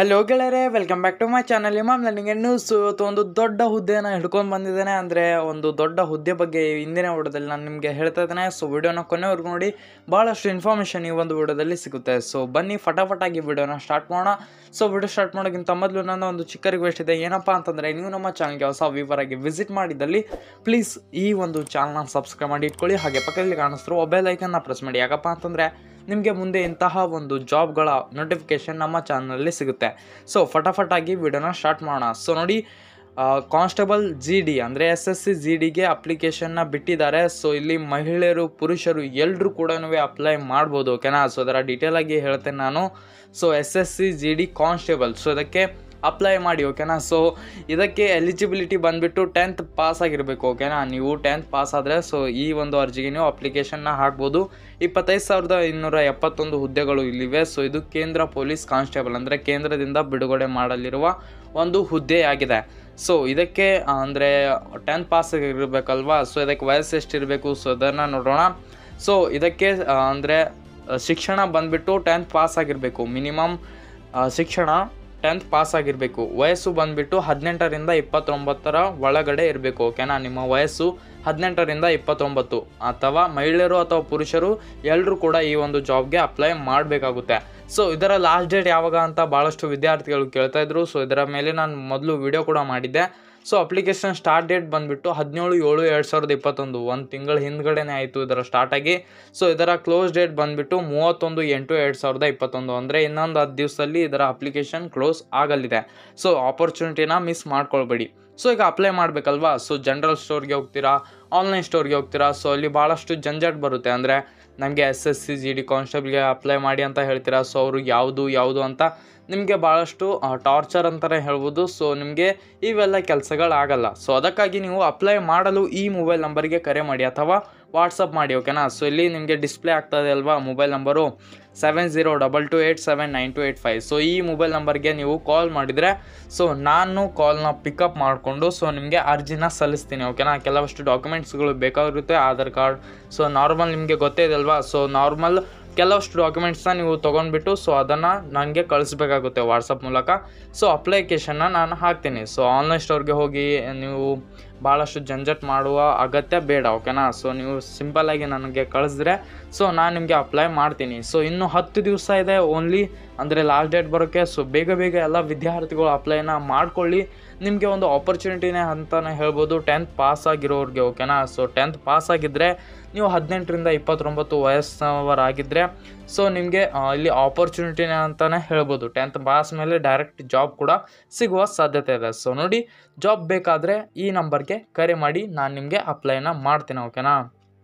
hello ಗೆಳೆಯರೆ welcome back to my channel Imam ನನಗೆ news ಇವತ್ತು ಒಂದು ದೊಡ್ಡ ಹುದ್ದೆನ ಹಿಡ್ಕೊಂಡು ಬಂದಿದ್ದೇನೆ ಅಂದರೆ ಒಂದು ದೊಡ್ಡ ಹುದ್ದೆ ಬಗ್ಗೆ ಇಂದಿನ ವಿಡಿಯೋದಲ್ಲಿ ನಾನು ನಿಮಗೆ ಹೇಳ್ತಾ ಇದ್ದೇನೆ ಸೊ ವಿಡಿಯೋನ ಕೊನೆವರೆಗೂ ನೋಡಿ ಭಾಳಷ್ಟು ಇನ್ಫಾರ್ಮೇಷನ್ ಈ ಒಂದು ವಿಡಿಯೋದಲ್ಲಿ ಸಿಗುತ್ತೆ ಸೊ ಬನ್ನಿ ಫಟಾಫಟಾಗಿ ವಿಡಿಯೋನ ಸ್ಟಾರ್ಟ್ ಮಾಡೋಣ ಸೊ ವಿಡಿಯೋ ಸ್ಟಾರ್ಟ್ ಮಾಡೋಕ್ಕಿಂತ ಮೊದಲು ನನ್ನ ಒಂದು ಚಿಕ್ಕ ರಿಕ್ವೆಸ್ಟ್ ಇದೆ ಏನಪ್ಪ ಅಂತಂದರೆ ನೀವು ನಮ್ಮ ಚಾನಲ್ಗೆ ಹೊಸ ವ್ಯೂವರ್ ಆಗಿ ವಿಸಿಟ್ ಮಾಡಿದ್ದಲ್ಲಿ ಪ್ಲೀಸ್ ಈ ಒಂದು ಚಾನಲ್ನ ಸಬ್ಸ್ಕ್ರೈಬ್ ಮಾಡಿ ಇಟ್ಕೊಳ್ಳಿ ಹಾಗೆ ಪಕ್ಕದಲ್ಲಿ ಕಾಣಿಸ್ತಿರೋ ಮೊಬೈಲ್ ಐಕನ್ನ ಪ್ರೆಸ್ ಮಾಡಿ ಯಾಕಪ್ಪ ಅಂತಂದರೆ ನಿಮಗೆ ಮುಂದೆ ಇಂತಹ ಒಂದು ಜಾಬ್ಗಳ ನೋಟಿಫಿಕೇಶನ್ ನಮ್ಮ ಚಾನಲಲ್ಲಿ ಸಿಗುತ್ತೆ ಸೊ ಫಟಾಫಟಾಗಿ ವಿಡಿಯೋನ ಸ್ಟಾರ್ಟ್ ಮಾಡೋಣ ಸೊ ನೋಡಿ ಕಾನ್ಸ್ಟೇಬಲ್ ಜಿ ಡಿ ಅಂದರೆ ಎಸ್ ಎಸ್ ಸಿ ಜಿ ಡಿಗೆ ಅಪ್ಲಿಕೇಶನ್ನ ಬಿಟ್ಟಿದ್ದಾರೆ ಸೊ ಇಲ್ಲಿ ಮಹಿಳೆಯರು ಪುರುಷರು ಎಲ್ಲರೂ ಕೂಡ ಅಪ್ಲೈ ಮಾಡ್ಬೋದು ಓಕೆನಾ ಸೊ ಅದರ ಡೀಟೇಲ್ ಆಗಿ ಹೇಳ್ತೇನೆ ನಾನು so S S C G D constable so ಇದಕ್ಕೆ ಅಪ್ಲೈ ಮಾಡಿ ಓಕೆನಾ ಸೊ ಇದಕ್ಕೆ ಎಲಿಜಿಬಿಲಿಟಿ ಬಂದುಬಿಟ್ಟು ಟೆಂತ್ ಪಾಸ್ ಆಗಿರಬೇಕು ಓಕೆನಾ ನೀವು ಟೆಂತ್ ಪಾಸ್ ಆದರೆ ಸೊ ಈ ಒಂದು ಅರ್ಜಿಗೆ ನೀವು ಅಪ್ಲಿಕೇಶನ್ನ ಹಾಕ್ಬೋದು ಇಪ್ಪತ್ತೈದು ಸಾವಿರದ ಇನ್ನೂರ ಎಪ್ಪತ್ತೊಂದು ಹುದ್ದೆಗಳು ಇಲ್ಲಿವೆ ಸೊ ಇದು ಕೇಂದ್ರ ಪೊಲೀಸ್ ಕಾನ್ಸ್ಟೇಬಲ್ ಅಂದರೆ ಕೇಂದ್ರದಿಂದ ಬಿಡುಗಡೆ ಮಾಡಲಿರುವ ಒಂದು ಹುದ್ದೆಯಾಗಿದೆ ಸೊ ಇದಕ್ಕೆ ಅಂದರೆ ಟೆಂತ್ ಪಾಸ್ ಇರಬೇಕಲ್ವಾ ಸೊ ಇದಕ್ಕೆ ವಯಸ್ಸು ಎಷ್ಟಿರಬೇಕು ಸೊ ಅದನ್ನು ನೋಡೋಣ ಸೊ ಇದಕ್ಕೆ ಅಂದರೆ ಶಿಕ್ಷಣ ಬಂದುಬಿಟ್ಟು ಟೆಂತ್ ಪಾಸ್ ಆಗಿರಬೇಕು ಮಿನಿಮಮ್ ಶಿಕ್ಷಣ ಟೆಂತ್ ಪಾಸ್ ಆಗಿರಬೇಕು ವಯಸ್ಸು ಬಂದುಬಿಟ್ಟು ಹದಿನೆಂಟರಿಂದ ಇಪ್ಪತ್ತೊಂಬತ್ತರ ಒಳಗಡೆ ಇರಬೇಕು ಓಕೆನಾ ನಿಮ್ಮ ವಯಸ್ಸು ಹದಿನೆಂಟರಿಂದ ಇಪ್ಪತ್ತೊಂಬತ್ತು ಅಥವಾ ಮಹಿಳೆಯರು ಅಥವಾ ಪುರುಷರು ಎಲ್ಲರೂ ಕೂಡ ಈ ಒಂದು ಜಾಬ್ಗೆ ಅಪ್ಲೈ ಮಾಡಬೇಕಾಗುತ್ತೆ ಸೊ ಇದರ ಲಾಸ್ಟ್ ಡೇಟ್ ಯಾವಾಗ ಅಂತ ಭಾಳಷ್ಟು ವಿದ್ಯಾರ್ಥಿಗಳು ಕೇಳ್ತಾ ಇದ್ರು ಸೊ ಇದರ ಮೇಲೆ ನಾನು ಮೊದಲು ವಿಡಿಯೋ ಕೂಡ ಮಾಡಿದ್ದೆ ಸೊ ಅಪ್ಲಿಕೇಶನ್ ಸ್ಟಾರ್ಟ್ ಡೇಟ್ ಬಂದುಬಿಟ್ಟು ಹದಿನೇಳು ಏಳು ಎರಡು ಸಾವಿರದ ಇಪ್ಪತ್ತೊಂದು ಒಂದು ತಿಂಗಳ ಹಿಂದ್ಗಡೆನೇ ಆಯಿತು ಇದರ ಸ್ಟಾರ್ಟ್ ಆಗಿ ಸೊ ಇದರ ಕ್ಲೋಸ್ ಡೇಟ್ ಬಂದುಬಿಟ್ಟು ಮೂವತ್ತೊಂದು ಎಂಟು ಎರಡು ಸಾವಿರದ ಇಪ್ಪತ್ತೊಂದು ಅಂದರೆ ಇನ್ನೊಂದು ಹತ್ತು ದಿವಸದಲ್ಲಿ ಇದರ ಅಪ್ಲಿಕೇಶನ್ ಕ್ಲೋಸ್ ಆಗಲಿದೆ ಸೊ ಆಪರ್ಚುನಿಟಿನ ಮಿಸ್ ಮಾಡ್ಕೊಳ್ಬೇಡಿ ಸೊ ಈಗ ಅಪ್ಲೈ ಮಾಡಬೇಕಲ್ವಾ ಸೊ ಜನರಲ್ ಸ್ಟೋರ್ಗೆ ಹೋಗ್ತೀರಾ ಆನ್ಲೈನ್ ಸ್ಟೋರ್ಗೆ ಹೋಗ್ತೀರಾ ಸೊ ಅಲ್ಲಿ ಭಾಳಷ್ಟು ಜಂಜಾಟ್ ಬರುತ್ತೆ ಅಂದರೆ ನಮಗೆ S S C G D ಕಾನ್ಸ್ಟೇಬಲ್ಗೆ ಅಪ್ಲೈ ಮಾಡಿ ಅಂತ ಹೇಳ್ತೀರಾ ಸೊ ಅವರು ಯಾವುದು ಯಾವುದು ಅಂತ ನಿಮಗೆ ಭಾಳಷ್ಟು ಟಾರ್ಚರ್ ಅಂತಲೇ ಹೇಳ್ಬೋದು ಸೊ ನಿಮಗೆ ಇವೆಲ್ಲ ಕೆಲಸಗಳಾಗಲ್ಲ ಸೊ ಅದಕ್ಕಾಗಿ ನೀವು ಅಪ್ಲೈ ಮಾಡಲು ಈ ಮೊಬೈಲ್ ನಂಬರ್ಗೆ ಕರೆ ಮಾಡಿ ಅಥವಾ ವಾಟ್ಸಪ್ ಮಾಡಿ ಓಕೆನಾ ಸೊ ಇಲ್ಲಿ ನಿಮಗೆ ಡಿಸ್ಪ್ಲೇ ಆಗ್ತದೆ ಅಲ್ವಾ mobile number seven zero double two eight seven nine two eight five so ಈ ಮೊಬೈಲ್ ನಂಬರ್ಗೆ ನೀವು ಕಾಲ್ ಮಾಡಿದರೆ ಸೊ ನಾನು ಕಾಲ್ನ ಪಿಕಪ್ ಮಾಡಿಕೊಂಡು ಸೊ ನಿಮಗೆ ಅರ್ಜಿನ ಸಲ್ಲಿಸ್ತೀನಿ ಓಕೆನಾ ಕೆಲವಷ್ಟು ಡಾಕ್ಯುಮೆಂಟ್ಸ್ಗಳು ಬೇಕಾಗಿರುತ್ತೆ ಆಧಾರ್ ಕಾರ್ಡ್ ಸೊ ನಾರ್ಮಲ್ ನಿಮಗೆ ಗೊತ್ತೇ ಇದೆ ಅಲ್ವಾ ಸೊ ನಾರ್ಮಲ್ ಕೆಲವಷ್ಟು ಡಾಕ್ಯುಮೆಂಟ್ಸ್ನ ನೀವು ತೊಗೊಂಡ್ಬಿಟ್ಟು ಸೊ ಅದನ್ನು ನನಗೆ ಕಳಿಸ್ಬೇಕಾಗುತ್ತೆ ವಾಟ್ಸಪ್ ಮೂಲಕ ಸೊ ಅಪ್ಲಿಕೇಶನ್ನ ನಾನು ಹಾಕ್ತೀನಿ ಸೊ ಆನ್ಲೈನ್ ಸ್ಟೋರ್ಗೆ ಹೋಗಿ ನೀವು ಭಾಳಷ್ಟು ಜಂಜಟ್ ಮಾಡುವ ಅಗತ್ಯ ಬೇಡ ಓಕೆನಾ ಸೊ ನೀವು ಸಿಂಪಲ್ಲಾಗಿ ನನಗೆ ಕಳಿಸಿದ್ರೆ ಸೊ ನಾನು ನಿಮಗೆ ಅಪ್ಲೈ ಮಾಡ್ತೀನಿ ಸೊ ಇನ್ನು ಹತ್ತು ದಿವಸ ಇದೆ ಓನ್ಲಿ ಅಂದರೆ ಲಾಸ್ಟ್ ಡೇಟ್ ಬರೋಕ್ಕೆ ಸೊ ಬೇಗ ಬೇಗ ಎಲ್ಲ ವಿದ್ಯಾರ್ಥಿಗಳು ಅಪ್ಲೈನ ಮಾಡ್ಕೊಳ್ಳಿ ನಿಮಗೆ ಒಂದು ಆಪರ್ಚುನಿಟಿನೇ ಅಂತಲೇ ಹೇಳ್ಬೋದು ಟೆಂತ್ ಪಾಸ್ ಆಗಿರೋರಿಗೆ ಓಕೆನಾ ಸೊ ಟೆಂತ್ ಪಾಸ್ ಆಗಿದ್ದರೆ ನೀವು ಹದಿನೆಂಟರಿಂದ ಇಪ್ಪತ್ತೊಂಬತ್ತು ವಯಸ್ಸಿನವರಾಗಿದ್ದರೆ ಸೊ ನಿಮಗೆ ಇಲ್ಲಿ ಆಪರ್ಚುನಿಟಿನೇ ಅಂತಲೇ ಹೇಳ್ಬೋದು ಟೆಂತ್ ಪಾಸ್ ಮೇಲೆ ಡೈರೆಕ್ಟ್ ಜಾಬ್ ಕೂಡ ಸಿಗುವ ಸಾಧ್ಯತೆ ಇದೆ ಸೊ ನೋಡಿ ಜಾಬ್ ಬೇಕಾದರೆ ಈ ನಂಬರ್ಗೆ ಕರೆ ಮಾಡಿ ನಾನು ನಿಮಗೆ ಅಪ್ಲೈನ ಮಾಡ್ತೀನಿ ಓಕೆನಾ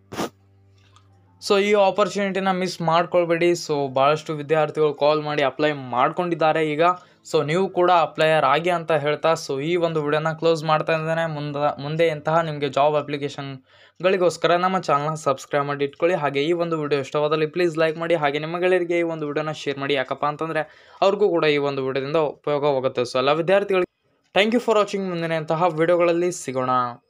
ಸೊ ಈ ಆಪರ್ಚುನಿಟಿನ ಮಿಸ್ ಮಾಡ್ಕೊಳ್ಬೇಡಿ ಸೊ ಭಾಳಷ್ಟು ವಿದ್ಯಾರ್ಥಿಗಳು ಕಾಲ್ ಮಾಡಿ ಅಪ್ಲೈ ಮಾಡ್ಕೊಂಡಿದ್ದಾರೆ ಈಗ ಸೊ ನೀವು ಕೂಡ ಅಪ್ಲೈಯರ್ ಆಗಿ ಅಂತ ಹೇಳ್ತಾ ಸೊ ಈ ಒಂದು ವಿಡಿಯೋನ ಕ್ಲೋಸ್ ಮಾಡ್ತಾ ಇದ್ದೇನೆ ಮುಂದೆ ಮುಂದೆ ಇಂತಹ ನಿಮಗೆ ಜಾಬ್ ಅಪ್ಲಿಕೇಶನ್ಗಳಿಗೋಸ್ಕರ ನಮ್ಮ ಚಾನಲ್ನ ಸಬ್ಸ್ಕ್ರೈಬ್ ಮಾಡಿ ಇಟ್ಕೊಳ್ಳಿ ಹಾಗೆ ಈ ಒಂದು ವಿಡಿಯೋ ಇಷ್ಟವಾದಲ್ಲಿ ಪ್ಲೀಸ್ ಲೈಕ್ ಮಾಡಿ ಹಾಗೆ ನಿಮ್ಮ ಗೆಳೆಯರಿಗೆ ಈ ಒಂದು ವಿಡಿಯೋನ ಶೇರ್ ಮಾಡಿ ಯಾಕಪ್ಪ ಅಂತಂದರೆ ಅವ್ರಿಗೂ ಕೂಡ ಈ ಒಂದು ವಿಡಿಯೋದಿಂದ ಉಪಯೋಗವಾಗುತ್ತೆ ಸೊ ಎಲ್ಲ ವಿದ್ಯಾರ್ಥಿಗಳಿಗೆ ಥ್ಯಾಂಕ್ ಯು ಫಾರ್ ವಾಚಿಂಗ್ ಮುಂದಿನ ಇಂತಹ ವಿಡಿಯೋಗಳಲ್ಲಿ ಸಿಗೋಣ